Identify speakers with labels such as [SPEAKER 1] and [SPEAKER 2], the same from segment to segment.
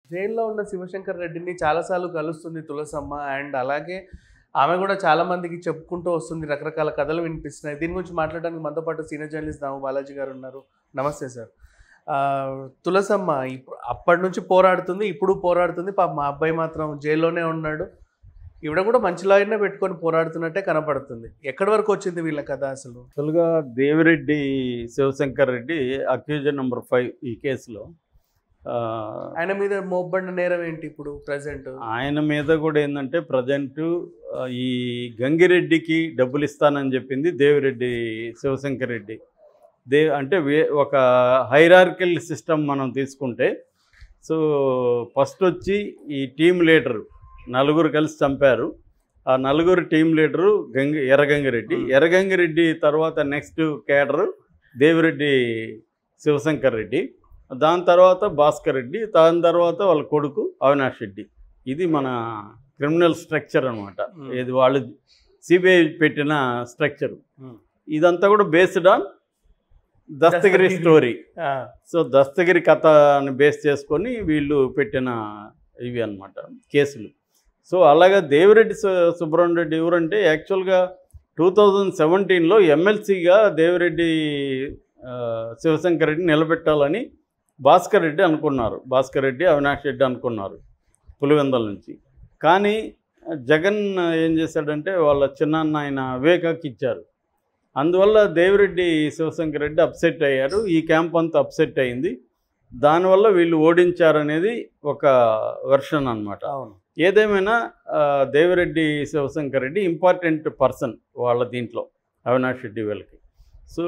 [SPEAKER 1] జైల్లో ఉన్న శివశంకర్ రెడ్డిని చాలాసార్లు కలుస్తుంది తులసమ్మ అండ్ అలాగే ఆమె కూడా చాలా మందికి చెప్పుకుంటూ వస్తుంది రకరకాల కథలు వినిపిస్తున్నాయి దీని గురించి మాట్లాడడానికి మనతో పాటు సీనియర్ జర్నలిస్ట్ దాము బాలాజీ గారు ఉన్నారు నమస్తే సార్ ఆ, తులసమ్మ ఇప్పుడు అప్పటి నుంచి పోరాడుతుంది ఇప్పుడు పోరాడుతుంది పాప మా అబ్బాయి మాత్రం జైల్లోనే ఉన్నాడు ఈవిడ కూడా మంచి లాయర్నే పెట్టుకొని పోరాడుతున్నట్టే కనపడుతుంది ఎక్కడి వరకు వచ్చింది వీళ్ళ కథ అసలు
[SPEAKER 2] యాక్చువల్గా Devireddy Sivasankar Reddy accused number five ఈ కేసులో ఆ,
[SPEAKER 1] ఆయన మీద మోబ్బడిన నేరం ఏంటి ఇప్పుడు ప్రజెంట్
[SPEAKER 2] ఆయన మీద కూడా ఏంటంటే ప్రజెంట్ ఈ గంగిరెడ్డికి డబ్బులు ఇస్తానని చెప్పింది దేవిరెడ్డి శివశంకర్ రెడ్డి దే అంటే వే ఒక హైరార్కిల్ సిస్టమ్ మనం తీసుకుంటే సో ఫస్ట్ వచ్చి ఈ టీం లీడరు నలుగురు కలిసి చంపారు ఆ నలుగురు team leader Gangi Erragangireddy
[SPEAKER 1] Hmm.
[SPEAKER 2] Erragangireddy తర్వాత నెక్స్ట్ కేడరు దేవిరెడ్డి శివశంకర్ రెడ్డి దాని తర్వాత భాస్కర్ రెడ్డి దాని తర్వాత వాళ్ళ కొడుకు అవినాష్ రెడ్డి ఇది మన క్రిమినల్ స్ట్రక్చర్ అనమాట
[SPEAKER 1] Hmm.
[SPEAKER 2] ఇది వాళ్ళు సిబిఐ పెట్టిన స్ట్రక్చర్
[SPEAKER 1] Hmm.
[SPEAKER 2] ఇదంతా కూడా based on Dastagiri
[SPEAKER 1] Dastagiri.
[SPEAKER 2] Story so Dastagiri కథని బేస్ చేసుకొని వీళ్ళు పెట్టిన ఇవి అన్నమాట కేసులు సో అలాగా దేవిరెడ్డి సు- సుబ్రహ్మణ్య రెడ్డి ఎవరంటే యాక్చువల్గా టూ థౌజండ్ సెవెంటీన్లో ఎమ్మెల్సీగా దేవిరెడ్డి ఆ, శివశంకర్ రెడ్డి నిలబెట్టాలని భాస్కర్ రెడ్డి అనుకున్నారు భాస్కర్ రెడ్డి అవినాష్ రెడ్డి అనుకున్నారు పులివెందల నుంచి కానీ జగన్ ఏం చేశాడంటే వాళ్ళ చిన్నాన్న ఆయన వివేకాకి ఇచ్చారు అందువల్ల దేవిరెడ్డి శివశంకర్ రెడ్డి అప్సెట్ అయ్యారు ఈ క్యాంప్ అంతా అప్సెట్ అయింది దానివల్ల వీళ్ళు ఓడించారనేది ఒక వెర్షన్ అన్నమాట
[SPEAKER 1] అవును
[SPEAKER 2] ఏదేమైనా ఆ, దేవిరెడ్డి శివశంకర్ రెడ్డి ఇంపార్టెంట్ పర్సన్ వాళ్ళ దీంట్లో అవినాష్ రెడ్డి వీళ్ళకి సో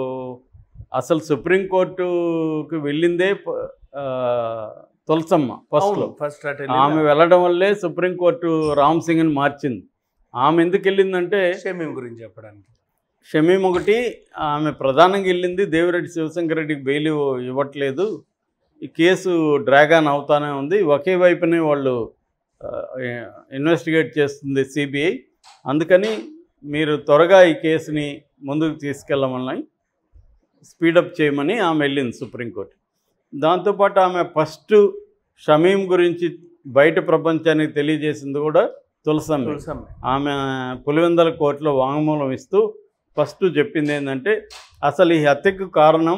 [SPEAKER 2] అసలు సుప్రీంకోర్టుకి వెళ్ళిందే ప- ఆ, తులసమ్మ ఫస్ట్లో
[SPEAKER 1] ఫస్ట్
[SPEAKER 2] ఆమె వెళ్ళడం వల్లే సుప్రీంకోర్టు రామ్ సింగ్ని మార్చింది ఆమె ఎందుకు వెళ్ళిందంటే
[SPEAKER 1] షమీం గురించి చెప్పడానికి
[SPEAKER 2] షమీం ఒకటి ఆమె ప్రధానంగా వెళ్ళింది దేవిరెడ్డి శివశంకర్ రెడ్డికి బెయిల్ ఇవ్వ- ఇవ్వట్లేదు ఈ కేసు డ్రాగాన్ అవుతానే ఉంది ఒకే వైపునే వాళ్ళు ఆ, ఇన్వెస్టిగేట్ చేస్తుంది సిబిఐ అందుకని మీరు త్వరగా ఈ కేసుని ముందుకు తీసుకెళ్ళమని స్పీడప్ చేయమని ఆమె వెళ్ళింది సుప్రీంకోర్టు దాంతోపాటు ఆమె ఫస్ట్ షమీం గురించి బయట ప్రపంచానికి తెలియజేసింది కూడా తులసమ్మ
[SPEAKER 1] తులసమ్మ
[SPEAKER 2] ఆమె పులివెందల కోర్టులో వాంగ్మూలం ఇస్తూ ఫస్ట్ చెప్పింది ఏంటంటే అసలు ఈ హత్యకు కారణం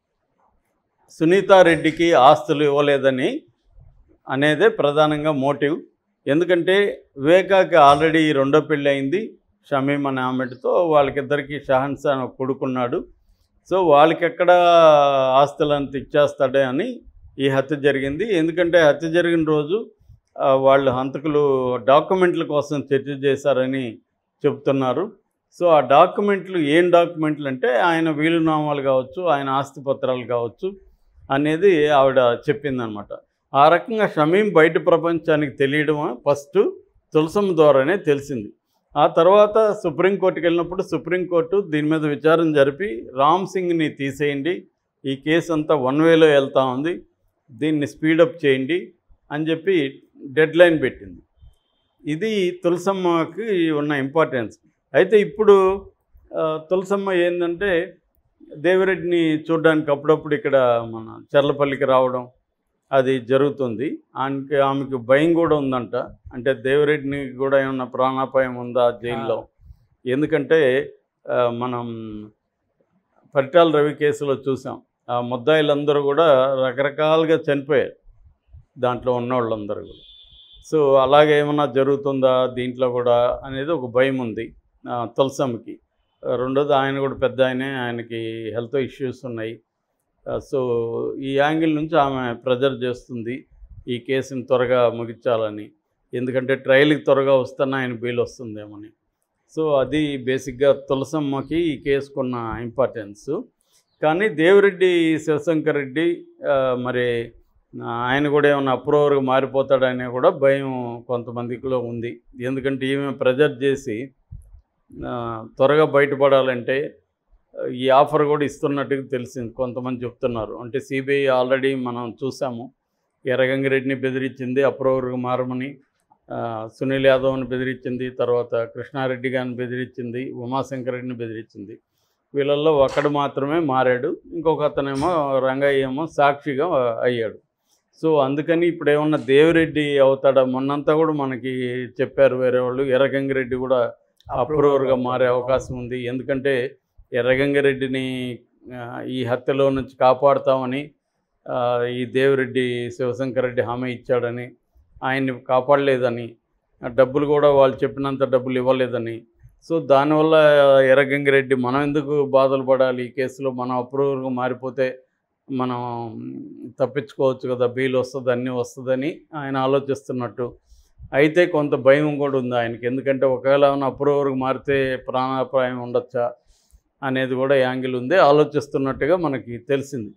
[SPEAKER 2] సునీతారెడ్డికి ఆస్తులు ఇవ్వలేదని అనేదే ప్రధానంగా మోటివ్ ఎందుకంటే వివేకాకి ఆల్రెడీ రెండో పెళ్ళి అయింది షమీం అనే ఆమెతో వాళ్ళకిద్దరికి షహన్సా అని ఒక కొడుకున్నాడు సో వాళ్ళకి ఎక్కడ ఆస్తులంత ఇచ్చేస్తాడే అని ఈ హత్య జరిగింది ఎందుకంటే హత్య జరిగిన రోజు ఆ, వాళ్ళు హంతకులు డాక్యుమెంట్ల కోసం చర్చ చేశారని చెప్తున్నారు సో ఆ డాక్యుమెంట్లు ఏం డాక్యుమెంట్లు అంటే ఆయన వీలునామాలు కావచ్చు ఆయన ఆస్తిపత్రాలు కావచ్చు అనేది ఆవిడ చెప్పిందనమాట ఆ రకంగా షమీం బయట ప్రపంచానికి తెలియడం ఫస్ట్ తులసమ్మ ద్వారానే తెలిసింది ఆ తర్వాత సుప్రీంకోర్టుకి వెళ్ళినప్పుడు సుప్రీంకోర్టు దీని మీద విచారణ జరిపి రామ్ సింగ్ని తీసేయండి ఈ కేసు అంతా వన్ వేలో వెళ్తా ఉంది దీన్ని స్పీడప్ చేయండి అని చెప్పి డెడ్ లైన్ పెట్టింది ఇది తులసమ్మకి ఉన్న ఇంపార్టెన్స్ అయితే ఇప్పుడు ఆ, తులసమ్మ ఏంటంటే దేవిరెడ్డిని చూడడానికి అప్పుడప్పుడు ఇక్కడ మన చర్లపల్లికి రావడం అది జరుగుతుంది ఆమెకి ఆమెకు భయం కూడా ఉందంట అంటే దేవిరెడ్డిని కూడా ఏమన్నా ప్రాణాపాయం ఉందా జైల్లో ఎందుకంటే ఆ, మనం పరిటాల రవి కేసులో చూసాం ఆ ముద్దాయిలందరూ కూడా రకరకాలుగా చనిపోయారు దాంట్లో ఉన్న వాళ్ళందరూ కూడా సో అలాగే ఏమన్నా జరుగుతుందా దీంట్లో కూడా అనేది ఒక భయం ఉంది ఆ, తులసమ్మకి ఆ, రెండోది ఆయన కూడా పెద్ద ఆయనే ఆయనకి హెల్త్ ఇష్యూస్ ఉన్నాయి ఆ, సో ఈ యాంగిల్ నుంచి ఆమె ప్రెజర్ చేస్తుంది ఈ కేసుని త్వరగా ముగించాలని ఎందుకంటే ట్రయల్కి త్వరగా వస్తున్నా ఆయన బెయిల్ వస్తుందేమని సో అది బేసిక్గా తులసమ్మకి ఈ కేసుకున్న ఇంపార్టెన్స్ కానీ దేవిరెడ్డి శివశంకర్ రెడ్డి ఆ, మరి ఆ, ఆయన కూడా ఏమైనా అప్రూవర్గా మారిపోతాడనే కూడా భయం కొంతమందిలో ఉంది ఎందుకంటే ఈమె ప్రెజర్ చేసి ఆ, త్వరగా బయటపడాలంటే ఆ, ఈ ఆఫర్ కూడా ఇస్తున్నట్టుగా తెలిసింది కొంతమంది చెప్తున్నారు అంటే సిబిఐ ఆల్రెడీ మనం చూసాము ఎర్రగంగిరెడ్డిని బెదిరించింది అప్రూవర్గా మారమని ఆ, సునీల్ యాదవ్ని బెదిరించింది తర్వాత కృష్ణారెడ్డి గారిని బెదిరించింది ఉమాశంకర్ రెడ్డిని బెదిరించింది వీళ్ళల్లో ఒకడు మాత్రమే మారాడు ఇంకొక అతనేమో రంగయ్య ఏమో సాక్షిగా అయ్యాడు సో అందుకని ఇప్పుడు ఏమన్నా దేవిరెడ్డి అవుతాడా మొన్నంతా కూడా మనకి చెప్పారు వేరే వాళ్ళు ఎర్రగంగిరెడ్డి కూడా అప్రూవర్గా మారే అవకాశం ఉంది ఎందుకంటే ఎర్రగంగిరెడ్డిని ఆ, ఈ హత్యలో నుంచి కాపాడుతామని ఆ, ఈ దేవిరెడ్డి శివశంకర్ రెడ్డి హామీ ఇచ్చాడని ఆయన్ని కాపాడలేదని ఆ డబ్బులు కూడా వాళ్ళు చెప్పినంత డబ్బులు ఇవ్వలేదని సో దానివల్ల ఎర్రగంగిరెడ్డి మనం ఎందుకు బాధలు పడాలి ఈ కేసులో మనం అప్రూవర్గా మారిపోతే మనం తప్పించుకోవచ్చు కదా బెయిల్ వస్తుంది అన్నీ వస్తుందని ఆయన ఆలోచిస్తున్నట్టు అయితే కొంత భయం కూడా ఉంది ఆయనకి ఎందుకంటే ఒకవేళ ఏమైనా అప్రూవర్గా మారితే ప్రాణాపాయం ఉండొచ్చా అనేది కూడా యాంగిల్ ఉంది ఆలోచిస్తున్నట్టుగా మనకి తెలిసింది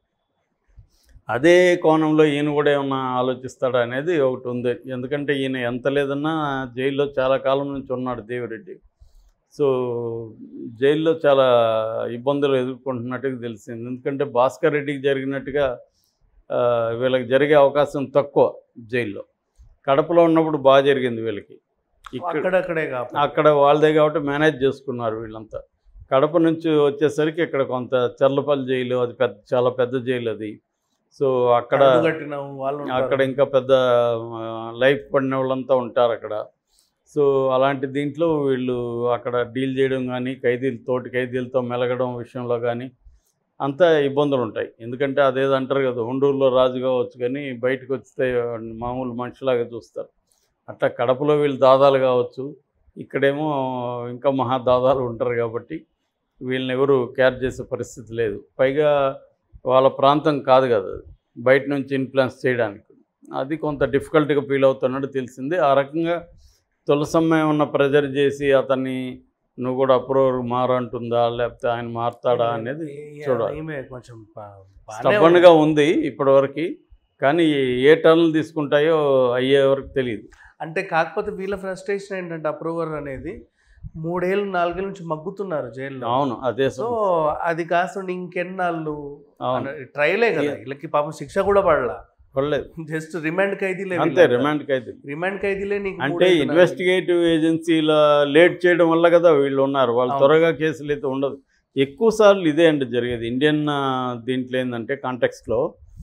[SPEAKER 2] అదే కోణంలో ఈయన కూడా ఏమన్నా ఆలోచిస్తాడా అనేది ఒకటి ఉంది ఎందుకంటే ఈయన ఎంత లేదన్నా జైల్లో చాలా కాలం నుంచి ఉన్నాడు దేవిరెడ్డి సో జైల్లో చాలా ఇబ్బందులు ఎదుర్కొంటున్నట్టుగా తెలిసింది ఎందుకంటే భాస్కర్ రెడ్డికి జరిగినట్టుగా ఆ, వీళ్ళకి జరిగే అవకాశం తక్కువ జైల్లో కడపలో ఉన్నప్పుడు బాగా జరిగింది వీళ్ళకి ఇక్కడ
[SPEAKER 1] అక్కడక్కడే కాదు
[SPEAKER 2] అక్కడ వాళ్ళదే కాబట్టి మేనేజ్ చేసుకున్నారు వీళ్ళంతా కడప నుంచి వచ్చేసరికి ఇక్కడ కొంత చర్లపల్లి జైలు అది పెద్ద చాలా పెద్ద జైలు అది సో అక్కడ
[SPEAKER 1] కట్టిన వాళ్ళు ఉంటారు.
[SPEAKER 2] అక్కడ ఇంకా పెద్ద లైఫ్ పడిన వాళ్ళంతా ఉంటారు అక్కడ సో అలాంటి దీంట్లో వీళ్ళు అక్కడ డీల్ చేయడం కానీ ఖైదీలు తోటి ఖైదీలతో మెలగడం విషయంలో కానీ అంతా ఇబ్బందులు ఉంటాయి ఎందుకంటే అదేదో అంటారు కదా ఉండూరులో రాజు కావచ్చు కానీ బయటకు వస్తే మామూలు మనిషిలాగా చూస్తారు అట్లా కడపలో వీళ్ళు దాదాలు కావచ్చు ఇక్కడేమో ఇంకా మహా దాదాలు ఉంటారు కాబట్టి వీళ్ళని ఎవరు కేర్ చేసే పరిస్థితి లేదు పైగా వాళ్ళ ప్రాంతం కాదు కదా అది. బయట నుంచి ఇన్ఫ్లుయెన్స్ చేయడానికి అది కొంత డిఫికల్ట్గా ఫీల్ అవుతున్నట్టు తెలిసింది ఆ రకంగా తులసమ్మ ఏమన్నా ప్రెజర్ చేసి అతన్ని నువ్వు కూడా అప్రూవర్ మారంటుందా లేకపోతే ఆయన మారుతాడా అనేది
[SPEAKER 1] ఈ-
[SPEAKER 2] చూడాలి.
[SPEAKER 1] ఈమె కొంచెం బా- బాగానే
[SPEAKER 2] స్టబ్బన్గా ఉంది ఇప్పటివరకు కానీ ఏ టర్న్లు తీసుకుంటాయో అయ్యే వరకు తెలియదు
[SPEAKER 1] అంటే కాకపోతే వీళ్ళ ఫ్రస్ట్రేషన్ ఏంటంటే అప్రూవర్ అనేది మూడేళ్ళు నాలుగేళ్ళ నుంచి మగ్గుతున్నారు జైల్లో
[SPEAKER 2] అవును అదే
[SPEAKER 1] సో అది కాకుండా ఇంకెన్నాళ్ళు
[SPEAKER 2] అవును
[SPEAKER 1] ట్రయలే కదా వీళ్ళకి పాపం శిక్ష కూడా పడలా
[SPEAKER 2] పర్లేదు
[SPEAKER 1] జస్ట్ రిమాండ్ ఖైదీలే
[SPEAKER 2] అంతే రిమాండ్కి అయితే
[SPEAKER 1] రిమాండ్ ఖైదీలే నీకు
[SPEAKER 2] అంటే
[SPEAKER 1] మూడేళ్ళు
[SPEAKER 2] ఇన్వెస్టిగేటివ్ ఏజెన్సీల లేట్ చేయడం వల్ల కదా వీళ్ళు ఉన్నారు వాళ్ళు
[SPEAKER 1] అవును.
[SPEAKER 2] త్వరగా కేసులు అయితే ఉండదు ఎక్కువ సార్లు ఇదే అండి జరిగేది ఇండియన్ ఆ, దీంట్లో ఏంటంటే కాంటెక్స్లో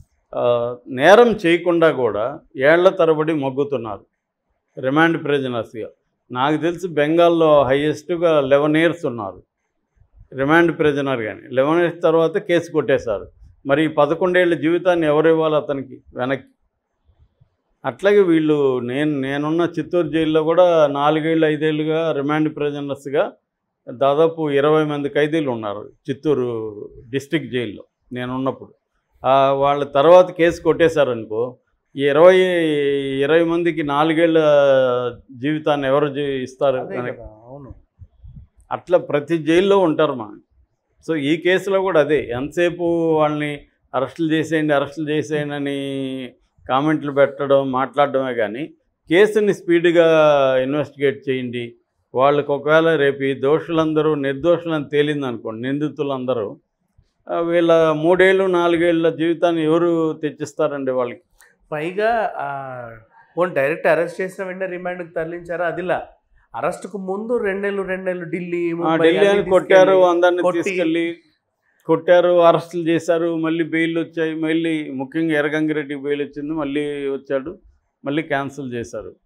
[SPEAKER 2] నేరం చేయకుండా కూడా ఏళ్ల తరబడి మగ్గుతున్నారు రిమాండ్ ప్రెజనర్స్గా నాకు తెలిసి బెంగాల్లో హైయెస్ట్గా లెవెన్ ఇయర్స్ ఉన్నారు రిమాండ్ ప్రెజనర్ కానీ లెవెన్ ఇయర్స్ తర్వాత కేసు కొట్టేశారు మరి ఈ పదకొండేళ్ల జీవితాన్ని ఎవరు ఇవ్వాలి అతనికి వెనక్కి అట్లాగే వీళ్ళు నేను నేనున్న చిత్తూరు జైల్లో కూడా నాలుగేళ్ళు ఐదేళ్ళుగా రిమాండ్ ప్రెజనర్స్గా దాదాపు ఇరవై మంది ఖైదీలు ఉన్నారు చిత్తూరు డిస్టిక్ జైల్లో నేనున్నప్పుడు ఆ, వాళ్ళ తర్వాత కేసు కొట్టేశారనుకో ఈ ఇరవై ఇరవై మందికి నాలుగేళ్ల జీవితాన్ని ఎవరు జీ- ఇస్తారు
[SPEAKER 1] అదే
[SPEAKER 2] వెనక్కి?
[SPEAKER 1] కదా, అవును
[SPEAKER 2] అట్లా ప్రతి జైల్లో ఉంటారు మా సో ఈ కేసులో కూడా అదే ఎంతసేపు వాళ్ళని అరెస్టులు చేసేయండి అరెస్టులు చేసేయండి అని కామెంట్లు పెట్టడం మాట్లాడడమే కానీ కేసుని స్పీడ్గా ఇన్వెస్టిగేట్ చేయండి వాళ్ళకి ఒకవేళ రేపు ఈ దోషులందరూ నిర్దోషులని తేలింది అనుకోండి నిందితులందరూ ఆ, వీళ్ళ మూడేళ్ళు నాలుగేళ్ల జీవితాన్ని ఎవరు తెచ్చిస్తారండి వాళ్ళకి
[SPEAKER 1] పైగా ఆ, ఓన్ డైరెక్ట్ అరెస్ట్ చేసిన వెంటనే రిమాండ్కి తరలించారా అదిలా అరెస్ట్కు ముందు రెండేళ్ళు రెండేళ్ళు ఢిల్లీ
[SPEAKER 2] ఆ,
[SPEAKER 1] ముంబై
[SPEAKER 2] ఢిల్లీ అని
[SPEAKER 1] అన్ని
[SPEAKER 2] కొట్టారు
[SPEAKER 1] తీసుకెళ్ళి
[SPEAKER 2] అందరిని
[SPEAKER 1] కొట్టి-
[SPEAKER 2] తీసుకెళ్ళి కొట్టారు అరెస్టులు చేశారు మళ్ళీ బెయిల్ వచ్చాయి మళ్ళీ ముఖ్యంగా ఎర్రగంగిరెడ్డికి బెయిల్ వచ్చింది మళ్ళీ వచ్చాడు మళ్ళీ క్యాన్సిల్ చేశారు